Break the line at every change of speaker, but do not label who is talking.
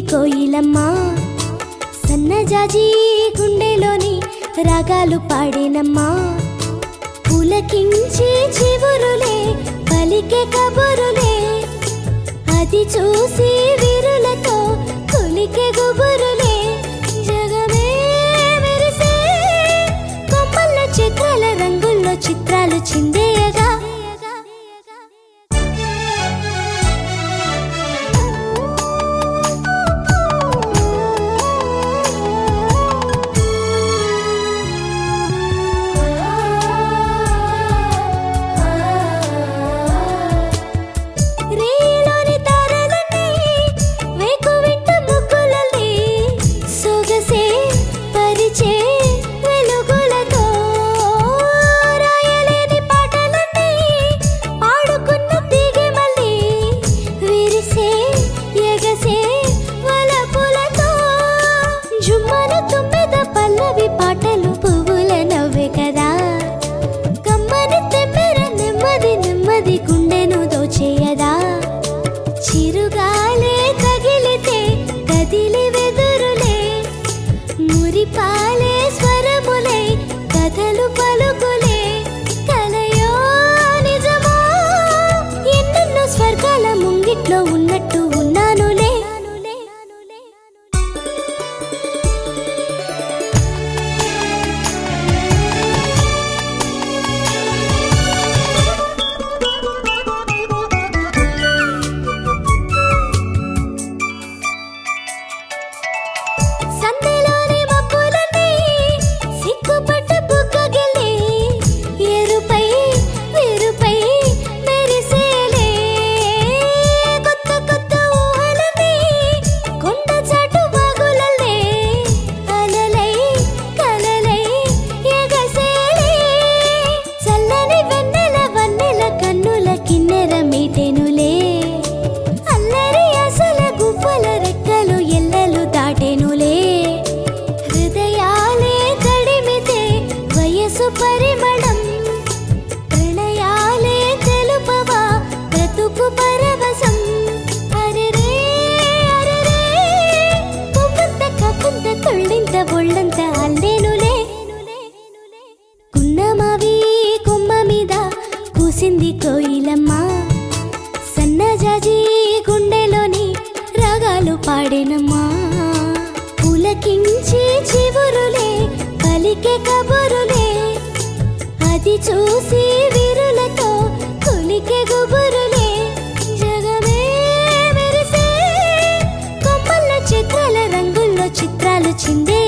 కోయిలమ్మ సన్నజాజి గుండెలోని రాగాలు పాడేనమ్మా పులకించి చివురులే పలికే కబురులే అది చూసి వీరులతో కులికే గుబురులే జగమే మెరిసే కొమ్మల చిత్రాల రంగుల్లో చిత్రాలు చిందేయగా రేలోని తారలన్నీ వేకువింట ముగ్గులన్నీ సొగసే పరిచే వెలుగులతో రాయలేని పాటలన్నీ పాడుకున్న తీగె మళ్ళీ విరిసే ఎగసే వలపులతో జుమ్మన తుమ్మెద పల్లవి పాటలు పువ్వుల నవ్వే కదా కమ్మని తెమ్మెర నెమ్మది నెమ్మది గుండెను దోచేయదా చిరుగాలే తగిలితే కదిలి వెదురులే మురిపాలే స్వరములే కథలు పలుకులే కలయో నిజమో ఎన్నెన్నో స్వర్గాల ముంగిట్లో ఉన్నట్టు ఉన్నానులే సందెలోని మబ్బులన్నీ సిగ్గుపట్ట బుగ్గగిల్లి ఎరుపై వెరుపై మెరిసేలే కొత్త కొత్త ఊహలన్నీ కొండ చాటు వాగులల్లే అలలై కలలై ఎగసేలే చల్లని వెన్నెల వన్నెల కన్నుల కిన్నెర మీటెనులే అల్లరి అసల గువ్వల రెక్కలు ఎల్లలు దాటెనులే హృదయాలే తడిమితే వయసు పరిమళం ప్రణయాలే తెలుపవా బ్రతుకు పరవశం అరెరే అరెరే పువ్వంత కప్పుంత తుళ్ళింత ఒళ్ళంత అల్లేనులే కున్నమావి కొమ్మ మీద కూసింది కోయిలమ్మ సన్నజాజి గుండెలోని రాగాలు పాడేనమ్మా పులకించి చివురులే పలికే కబురులే అది చూసి వీరులతో కులికే గుబురులే జగమే మెరిసే కొమ్మల చిత్రాల రంగుల్లో చిత్రాలు చిందే